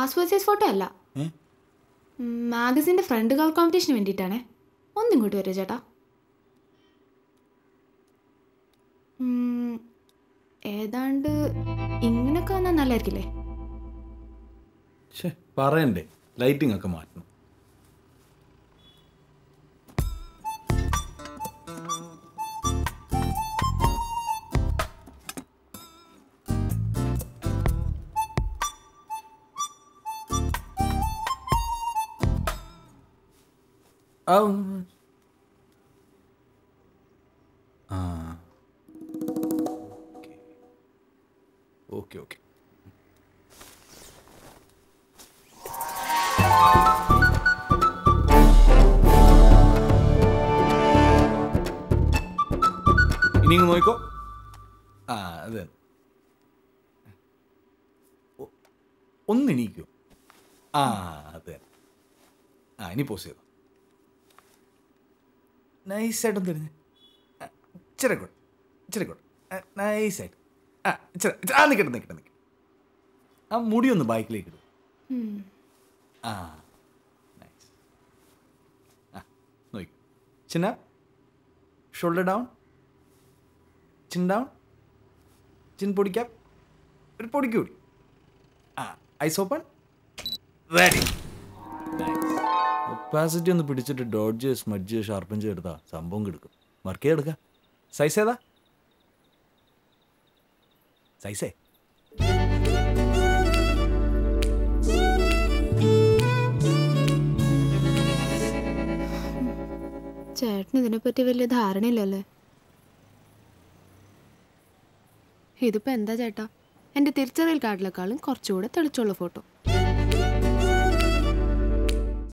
Passport size photo അല്ല ഏ മാഗസിൻ്റെ front cover കോമ്പറ്റീഷന് വേണ്ടിയിട്ടാണേ ഒന്നിങ്ങോട്ട് വരുമോ ചേട്ടാ ഉം, ഏതാണ്ട് ഇങ്ങനൊക്കെ വന്നാൽ നല്ലതായിരിക്കില്ലേ ഛേ പറയണ്ടേ ലൈറ്റിംഗ് ഒക്കെ മാറ്റണം ആ ആ ഓക്കെ ഓക്കെ ഇനി ഇങ്ങ് നോക്കിക്കോ ആ അത് തന്നെ. ഒ- ഒന്ന് എണീക്കോ ആ അത് തന്നെ. ആ ഇനി പോസ് ചെയ്തോ നൈസായിട്ടൊന്ന് തിരിഞ്ഞ് ആ, ഇച്ചിരി കൂടെ ഇച്ചിരി കൂടെ ആ, നൈസായിട്ട് ആ ഇച്ചിരി ഇച്ചിരി- ആ നിൽക്കട്ടെ നിൽക്കട്ടെ നിൽക്കട്ടെ ആ മുടി ഒന്ന് ബൈക്കിലേക്ക് ഇടും ഉം. ആ നൈസ് ആ നോക്കൂ ചിന്ന shoulder down chin down chin പൊടിക്കാം ഒരു പൊടിക്ക് കൂടി ആ ഐസ് ഓപ്പൺ റെഡി ഒപ്പാസിറ്റി ഒന്ന് പിടിച്ചിട്ട് ഡോഡ്ജ് സ്മഡ്ജ് ഷാർപ്പൻ ചെയ്തെടുത്താ സംഭവം കിടക്കും വർക്ക് ചെയ്തെടുക്കാം സൈസ് ഏതാ സൈസേ ചേട്ടന് ഇതിനെപ്പറ്റി വലിയ ധാരണയില്ലല്ലേ ഇതിപ്പോ എന്താ ചേട്ടാ എൻ്റെ തിരിച്ചറിയൽ കാർഡിലേക്കാളും കുറച്ചുകൂടെ തെളിച്ചുള്ള ഫോട്ടോ